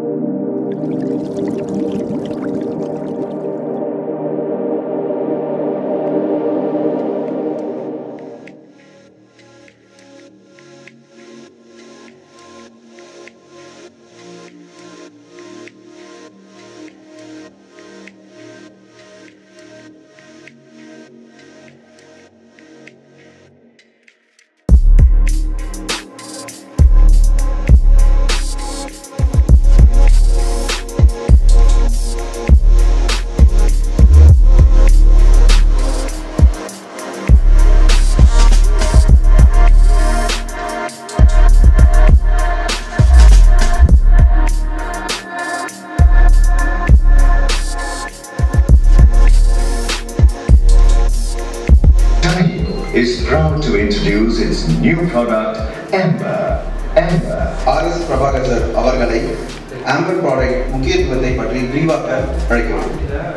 Tile is proud to introduce its new product, Amber. Amber R S Prabhakar sir அவர்களை Amber product முக்கியத்துவத்தை பற்றி விரிவாக்க அழைக்கிறோம்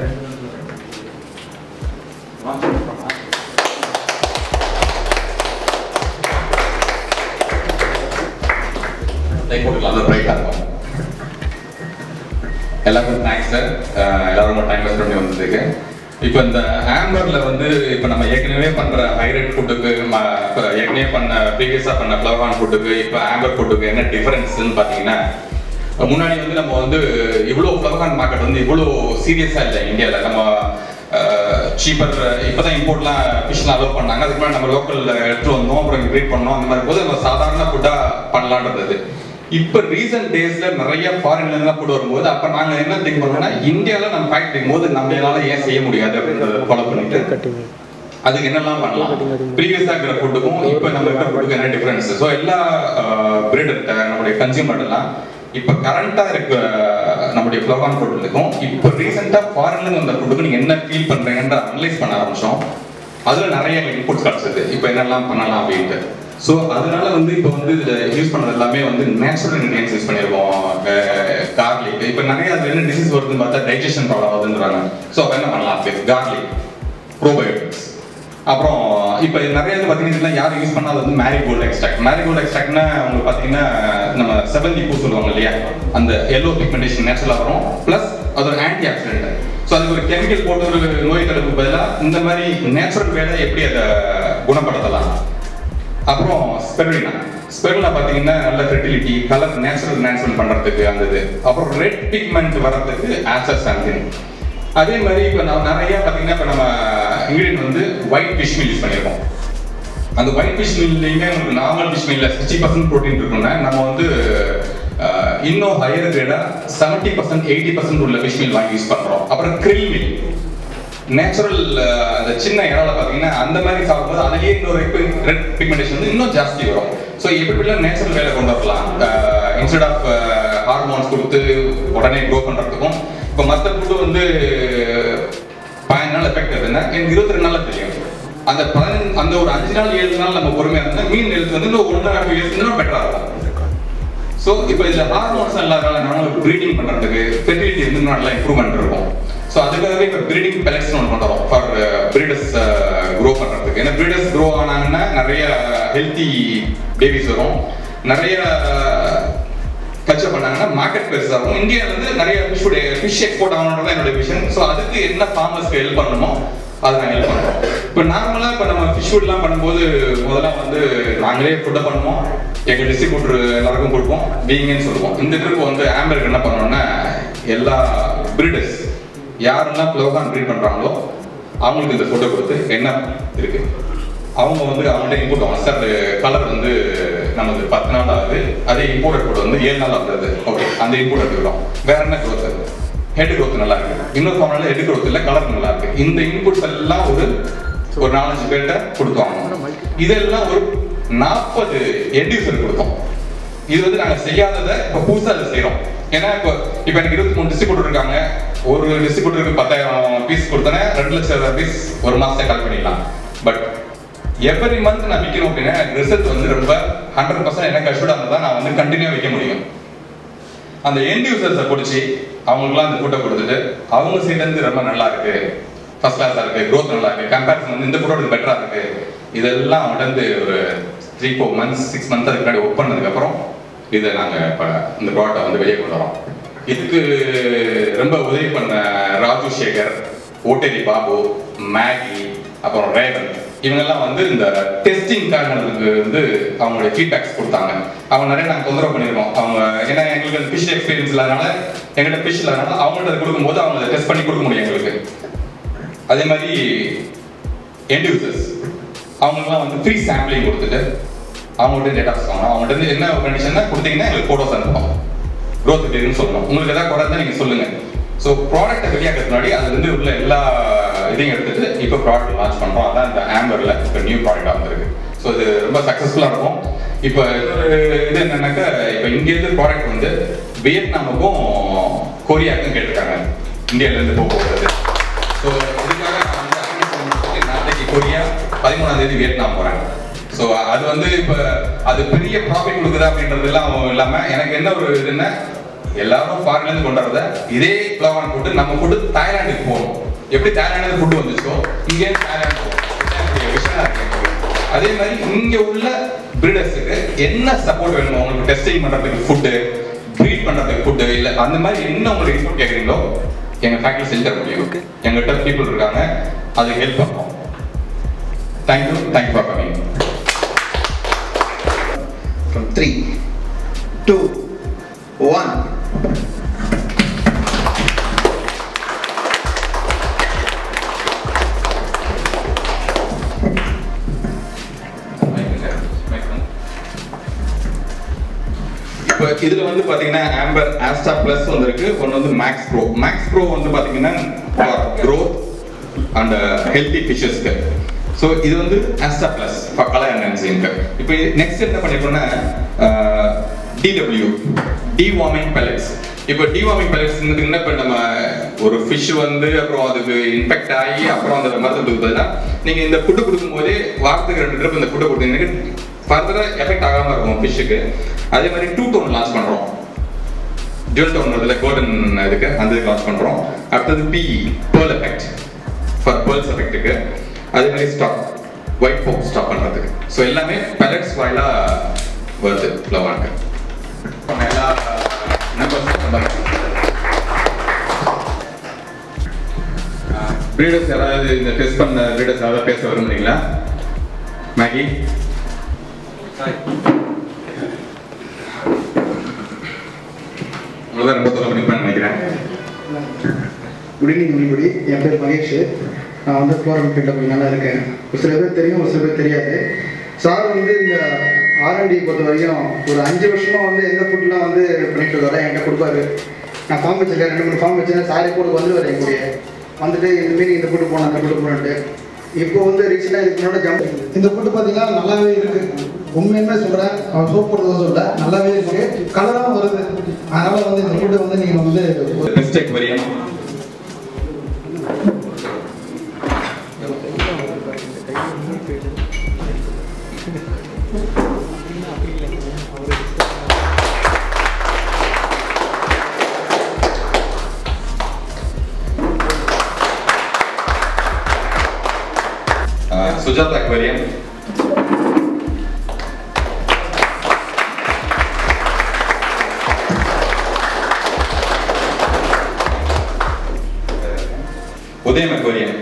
லைக் போட்டுக்கலாம் அது ரைட்டாக இருக்கும் எல்லாருக்கும் தேங்க்ஸ் சார் எல்லாரும் ரொம்ப டைம் ஸ்பெண்ட் பண்ணி வந்ததுக்கு இப்போ இந்த ஆம்பரில் வந்து இப்போ நம்ம ஏற்கனவே பண்ணுற ஹைரேட் ஃபுட்டுக்கு இப்போ ஏற்கனவே பண்ண ப்ரீவியஸாக பண்ண ஃப்ளவர்ஹான் ஃபுட்டுக்கு இப்போ ஆம்பர் ஃபுட்டுக்கு என்ன டிஃபரன்ஸ்னு பார்த்தீங்கன்னா முன்னாடி வந்து நம்ம வந்து இவ்வளோ ஃப்ளவர்ஹான் மார்க்கெட் வந்து இவ்வளோ சீரியஸாக இல்லை இந்தியாவில் நம்ம சீப்பர் இப்போ தான் இம்போர்ட்லாம் ஃபிஷ்லாம் அலோவ் பண்ணாங்க அதுக்கு முன்னாடி நம்ம லோக்கலில் எடுத்துட்டு வந்தோம் அப்புறம் இன்க்ரீட் பண்ணோம் அந்த மாதிரி போது நம்ம சாதாரண ஃபுட்டாக பண்ணலான் இருந்தது இப்போ ரீசன்ட் டேஸ்ல நிறைய ஃபாரின்ல இருந்து ஃபுட் வரும்போது அப்ப நாங்க என்ன திங்க் பண்ணோம்னா இந்தியால நம்ம ஃபேக்டரி போது நம்மளால ஏன் செய்ய முடியாது அப்படின்றத ஃபாலோ பண்ணிட்டு அதுக்கு என்னெல்லாம் பண்ணலாம் ப்ரீவியஸா இருக்கிற ஃபுட்டுக்கும் இப்போ நம்ம இருக்கிற ஃபுட்டுக்கும் என்ன டிஃபரன்ஸ் ஸோ எல்லா பிரீடர் நம்மளுடைய கன்சியூமர் எல்லாம் இப்போ கரண்டா இருக்க நம்முடைய ஃப்ளவான் ஃபுட்டுக்கும் இப்போ ரீசெண்டா ஃபாரின்ல இருந்து வந்த ஃபுட்டுக்கு நீங்க என்ன ஃபீல் பண்றீங்கன்ற அனலைஸ் பண்ண ஆரம்பிச்சோம் அதுல நிறைய இன்புட்ஸ் கிடைச்சது இப்போ என்னெல்லாம் பண்ணலாம் அப்படின்ட்டு ஸோ அதனால வந்து இப்போ வந்து இதுல யூஸ் பண்ணது எல்லாமே வந்து நேச்சுரல் இன்கிரியன்ஸ் யூஸ் பண்ணியிருக்கோம் கார்லிக் இப்போ நிறைய அதுல என்ன டிசீஸ் வருதுன்னு பார்த்தா டைஜஷன் ப்ராப்ளம் வருதுன்றாங்க ஸோ அப்போ என்ன பண்ணலாம் கார்லிக் ப்ரோபயோட்டிக்ஸ் அப்புறம் இப்போ நிறைய இது பார்த்தீங்கன்னா யாரும் யூஸ் பண்ணாத வந்து மேரிகோல்டு எக்ஸ்ட்ராக்ட் மேரிகோல்டு எக்ஸ்ட்ராக்ட்னா உங்களுக்கு பார்த்தீங்கன்னா நம்ம செவந்தி பூ சொல்லுவாங்க இல்லையா அந்த எல்லோ பிக்மெண்டேஷன் நேச்சுரலாக வரும் ப்ளஸ் அது ஒரு ஆன்டி ஆக்சிடென்ட் ஸோ அதுக்கு ஒரு கெமிக்கல் போட்டு ஒரு நோய் தடுப்பு பதிலாக இந்த மாதிரி நேச்சுரல் வேலை எப்படி அதை குணப்படுத்தலாம் அப்புறம் ஸ்பெருலினா ஸ்பெருலினா பார்த்தீங்கன்னா நல்ல ஃபெர்டிலிட்டி கலர் நேச்சுரல் என்ஹான்ஸ்மெண்ட் பண்ணுறதுக்கு அந்த இது அப்புறம் ரெட் பிக்மெண்ட் வர்றதுக்கு ஆன்சர் சாம்பிங் அதே மாதிரி இப்போ நான் நிறைய பார்த்தீங்கன்னா இப்போ நம்ம இன்கிரீடியன்ட் வந்து ஒயிட் ஃபிஷ் மீல் யூஸ் பண்ணியிருக்கோம் அந்த ஒயிட் ஃபிஷ் மீல்லையுமே உங்களுக்கு நார்மல் ஃபிஷ் மீல்ல சிக்ஸ்டி பர்சன்ட் ப்ரோட்டீன் இருக்குன்னா நம்ம வந்து அஹ், இன்னும் ஹையர் கிரேடாக செவன்ட்டி பர்சன்ட் எயிட்டி பர்சன்ட் உள்ள ஃபிஷ் மீல் வாங்கி யூஸ் பண்ணுறோம் அப்புறம் கிரில் மீல் நேச்சுரல் அந்த சின்ன இறால பார்த்தீங்கன்னா அந்த மாதிரி சாப்பிடும்போது அதுலேயே இன்னொரு ரெட் பிக்மெண்டேஷன் வந்து இன்னும் ஜாஸ்தி வரும் ஸோ எப்படிலாம் நேச்சுரல் வேலை கொண்டு வரலாம் இன்ஸ்டெட் ஆஃப் ஹார்மோன்ஸ் கொடுத்து உடனே க்ரோ பண்ணுறதுக்கும் இப்போ மற்ற ஃபுட்டு வந்து பதினஞ்சு நாள் எஃபெக்ட் இருக்குன்னா எனக்கு இருபத்தி ரெண்டு நாளில் தெரியும் அந்த பதினஞ்சு அந்த ஒரு அஞ்சு நாள் ஏழு நாள் நம்ம பொறுமையாக இருந்தால் மீன் எழுத்து வந்து இன்னும் ஒன்றரை ஹாஃப் இயர்ஸ் இன்னும் பெட்டராக இருக்கும் ஸோ இப்போ இதுல ஹார்மோன்ஸ் இல்லாதனால நம்மளுக்கு ப்ரீடிங் பண்ணுறதுக்கு ஃபெர்டிலிட்டி வந்து இன்னும் நல்லா இம்ப்ரூவ்மெண்ட் இருக்கும் ஸோ அதுக்காகவே இப்போ ப்ரீடிங் பெலக்ஸ் ஒன்று பண்ணுறோம் ஃபார் ப்ரீடர்ஸ் க்ரோ பண்ணுறதுக்கு ஏன்னா ப்ரீடர்ஸ் க்ரோ ஆனாங்கன்னா நிறைய ஹெல்த்தி பேபிஸ் வரும் நிறைய கல்ச்சர் பண்ணாங்கன்னா மார்க்கெட் பெருசாகும் இந்தியாவில் வந்து நிறைய ஃபிஷ் ஃபிஷ் எக்ஸ்போர்ட் ஆகணுன்றது என்னோட விஷன் ஸோ அதுக்கு என்ன ஃபார்மர்ஸ்க்கு ஹெல்ப் பண்ணணுமோ அதை நாங்கள் ஹெல்ப் பண்ணுறோம் இப்போ நார்மலாக இப்போ நம்ம ஃபிஷ் ஃபுட்லாம் பண்ணும்போது முதல்ல வந்து நாங்களே ஃபுட்டை பண்ணுவோம் எங்கள் டிஸ்ட்ரிபியூட்டர் எல்லாருக்கும் கொடுப்போம் வீங்கன்னு சொல்லுவோம் இந்த ட்ரிப் வந்து ஆம்பருக்கு என்ன பண்ணோம்னா எல்லா பிரீடர்ஸ் யாரெல்லாம் ப்ளோகான் ப்ரீட் பண்ணுறாங்களோ அவங்களுக்கு இந்த ஃபுட்டை கொடுத்து என்ன இருக்கு அவங்க வந்து அவங்கள்ட்ட இன்புட் ஆகும் சார் கலர் வந்து நமக்கு பத்து நாள் ஆகுது அதே இம்போர்ட் ஃபுட் வந்து ஏழு நாள் ஆகுது ஓகே அந்த இன்புட் எடுத்துக்கிறோம் வேற என்ன க்ரோத் ஹெட் க்ரோத் நல்லா இருக்கு இன்னொரு ஃபார்ம்ல ஹெட் க்ரோத் இல்ல கலர் நல்லா இருக்கு இந்த இன்புட்ஸ் எல்லாம் ஒரு ஒரு நாலஞ்சு பேர்கிட்ட கொடுத்தோம் இதெல்லாம் ஒரு நாற்பது எண்டியூசர் கொடுத்தோம் இது வந்து நாங்க செய்யாததை இப்ப புதுசா அதை செய்யறோம் ஏன்னா இப்போ இப்போ எனக்கு இருபத்தி மூணு டிஸ்ட்ரிபியூட்டர் இருக்காங்க ஒரு டிஸ்ட்ரிபியூட்டருக்கு பத்தாயிரம் பீஸ் கொடுத்தேன்னா ரெண்டு லட்சம் பீஸ் ஒரு மாசத்தை கால் பண்ணிடலாம் பட் எவ்ரி மந்த் நான் விற்கணும் அப்படின்னா ரிசல்ட் வந்து ரொம்ப ஹண்ட்ரட் பர்சன்ட் எனக்கு அஷ்யூர்டாக இருந்தால் தான் நான் வந்து கண்டினியூ விற்க முடியும் அந்த எண்ட் யூசர்ஸை பிடிச்சி அவங்களுக்குலாம் அந்த ஃபுட்டை கொடுத்துட்டு அவங்க சைட்லேருந்து ரொம்ப நல்லா இருக்கு ஃபர்ஸ்ட் கிளாஸாக இருக்கு க்ரோத் நல்லா இருக்கு கம்பேரிசன் வந்து இந்த ஃபுட்டோட பெட்டராக இருக்கு இதெல்லாம் அவங்கள்ட்ட இருந்து ஒரு three four months six months அதுக்கு முன்னாடி ஒர்க் பண்ணதுக்கப்புறம் இதை நாங்கள் இப்போ இந்த ப்ராடக்ட்டை வந்து வெளியே கொண்டு வரோம் இதுக்கு ரொம்ப உதவி பண்ண ராஜு சேகர் ஓட்டேரி பாபு மேகி அப்புறம் ரேவன் இவங்கெல்லாம் வந்து இந்த டெஸ்டிங் காரணத்துக்கு வந்து அவங்களுடைய ஃபீட்பேக்ஸ் கொடுத்தாங்க அவங்க நிறைய நாங்கள் தொந்தரவு பண்ணியிருக்கோம் அவங்க ஏன்னா எங்களுக்கு அந்த ஃபிஷ் எக்ஸ்பீரியன்ஸ் இல்லாதனால எங்கள்கிட்ட ஃபிஷ் இல்லாதனால அவங்கள்ட்ட அதை கொடுக்கும்போது அவங்க அதை டெஸ்ட் பண்ணி கொடுக்க முடியும் எங்களுக்கு அதே மாதிரி எண்ட் யூசர்ஸ் அவங்களுக்குலாம் வந்து ஃப்ரீ சாம்பிளிங் கொடுத்துட்டு அவங்கள்ட்ட டேட்டாஸ் வாங்கணும் அவங்கள்ட்ட இருந்து என்ன கண்டிஷன்னா கொடுத்தீங்கன்னா எங்களுக்கு ஃபோட்டோஸ் அனுப்பணும் க்ரோத் எப்படி இருக்குன்னு சொல்லணும் உங்களுக்கு எதாவது குறை இருந்தால் நீங்கள் சொல்லுங்கள் ஸோ ப்ராடக்ட்டை வெளியாகிறதுக்கு முன்னாடி அதுல இருந்து உள்ள எல்லா இதையும் எடுத்துட்டு இப்போ ப்ராடக்ட் லான்ச் பண்ணுறோம் அதான் இந்த ஆம்பரில் இப்போ நியூ ப்ராடக்டாக வந்திருக்கு ஸோ இது ரொம்ப சக்ஸஸ்ஃபுல்லாக இருக்கும் இப்போ இன்னொரு இது என்னன்னாக்கா இப்போ இங்கேருந்து ப்ராடக்ட் வந்து வியட்நாமுக்கும் கொரியாவுக்கும் கேட்டிருக்காங்க இந்தியாவிலேருந்து போக போகிறது ஸோ இதுக்காக நான் வந்து application கொடுத்துட்டு நாளைக்கு கொரியா பதிமூணாம் தேதி வியட்நாம் போறேன் ஸோ அது வந்து இப்போ அது பெரிய ப்ராஃபிட் கொடுக்குதா அப்படின்றதுலாம் இல்லாம எனக்கு என்ன ஒரு இதுன்னா எல்லாரும் ஃபாரின்ல இருந்து கொண்டு வரத இதே பிளவான் போட்டு நம்ம ஃபுட்டு தாய்லாந்துக்கு போகணும் எப்படி தாய்லாந்து ஃபுட்டு வந்துச்சோ இங்கே தாய்லாந்து போகணும் இதுதான் என்னுடைய விஷயம் இருக்கு எனக்கு. அதே மாதிரி இங்க உள்ள பிரீடர்ஸுக்கு என்ன சப்போர்ட் வேணுமோ உங்களுக்கு டெஸ்டிங் பண்றதுக்கு ஃபுட்டு ப்ரீட் பண்றதுக்கு ஃபுட்டு இல்ல அந்த மாதிரி என்ன உங்களுக்கு இன்புட் கேக்குறீங்களோ எங்க ஃபேக்டரி செஞ்சு தர முடியும் எங்ககிட்ட பீப்புள் இருக்காங்க அது ஹெல்ப் பண்ணுவோம் thank you thank you for coming from three, two, one. இப்போ இதுல வந்து பாத்தீங்கன்னா ஆம்பர் ஆஸ்டா பிளஸ் வந்திருக்கு ஒன்னு வந்து மேக்ஸ் ப்ரோ மேக்ஸ் ப்ரோ வந்து பாத்தீங்கன்னா growth அண்ட் ஹெல்தி ஃபிஷஸ்க்கு ஸோ இது வந்து ஆஸ்டா பிளஸ் ஃபார் கலர் என்ஹான்சிங்க்கு இப்போ நெக்ஸ்ட் என்ன பண்ணிருக்கோம்னா டிடபிள்யூ டிவார்மிங் pellets இப்போ டிவார்மிங் pellets இப்போ நம்ம ஒரு ஃபிஷ் வந்து அப்புறம் அதுக்கு இன்ஃபெக்ட் ஆகி அப்புறம் அந்த மருத்துவத்துக்கு பதிலாக நீங்கள் இந்த ஃபுட்டு கொடுக்கும்போதே வாரத்துக்கு ரெண்டு ட்ரிப் இந்த ஃபுட்டை கொடுத்தீங்கன்னா ஃபர்தராக எஃபெக்ட் ஆகாமல் இருக்கும் ஃபிஷ்ஷுக்கு அதே மாதிரி டூ டோன் லான்ச் பண்ணுறோம் ஜுவல் டோன் வருதுல கோல்டன் இதுக்கு அந்த இது லான்ச் பண்ணுறோம் அடுத்தது B pearl effect for pearls எஃபெக்ட்டுக்கு அதே மாதிரி ஸ்டாப் ஒயிட் ஃபோக் ஸ்டாப் பண்ணுறதுக்கு ஸோ எல்லாமே பெலட்ஸ் வாயிலாக வருது ஃப்ளவருக்கு எல்லா நம்பர்ஸ் ப்ரீடர்ஸ் யாராவது இந்த டெஸ்ட் பண்ண ப்ரீடர்ஸ் யாராவது பேச விரும்புறீங்களா மேகி உங்களை ரொம்ப தொலை பண்ணிப்பேன் நினைக்கிறேன் குட் ஈவினிங் மணிபடி என் பேர் மகேஷ் நான் வந்து ஃப்ளோரல் ஃபீல்டில் கொஞ்சம் நல்லா இருக்கேன் ஒரு சில பேர் தெரியும் ஒரு சில பேர் தெரியாது சார் வந்து இந்த ஆர்என்டி பொறுத்த வரைக்கும் ஒரு அஞ்சு வருஷமாக வந்து எந்த ஃபுட்லாம் வந்து பண்ணிட்டு இருக்காரு என்கிட்ட கொடுப்பாரு நான் ஃபார்ம் வச்சிருக்கேன் ரெண்டு மூணு ஃபார்ம் வச்சிருக்கேன் சாரே கூட வந்துருவார் என் கூடயே வந்துட்டு இந்த மாரி இந்த ஃபுட்டு போகணும் அந்த ஃபுட்டு போகணுன்ட்டு இப்போ வந்து ரீசெண்டாக இதுக்கு முன்னாடி ஜம்ப் இந்த ஃபுட்டு பார்த்தீங்கன்னா நல்லாவே இருக்கு உண்மையுமே சொல்கிறேன் அவன் சோப் போடுறதும் சொல்ல நல்லாவே இருக்கு கலராகவும் வருது அதனால் வந்து இந்த ஃபுட்டு வந்து நீங்கள் வந்து ஒரு மிஸ்டேக் வரியம் Sujatha aquarium Udayam aquarium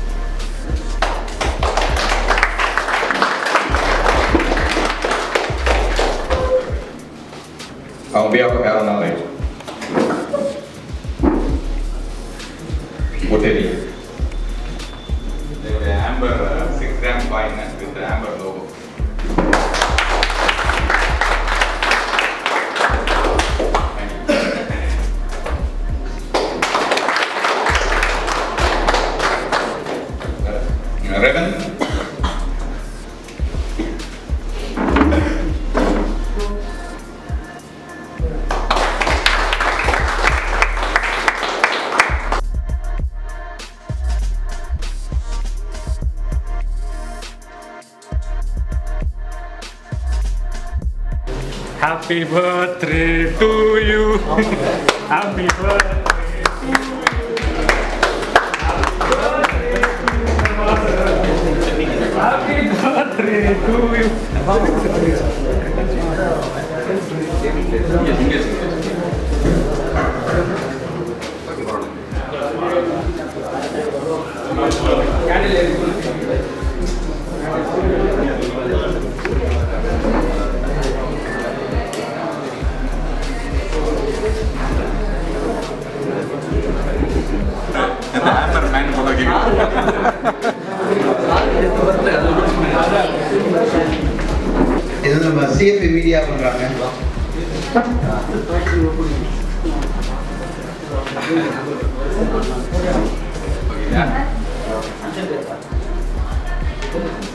On behalf of Alan Allen. Boteri. They were amber uh, 6 gram coin with the amber logo. Uh, Revan. Happy birthday to you. Happy birthday. Happy birthday to you. Yes, yes, yes. Amber man போல இது வந்து நம்ம CFI media பண்றாங்க okay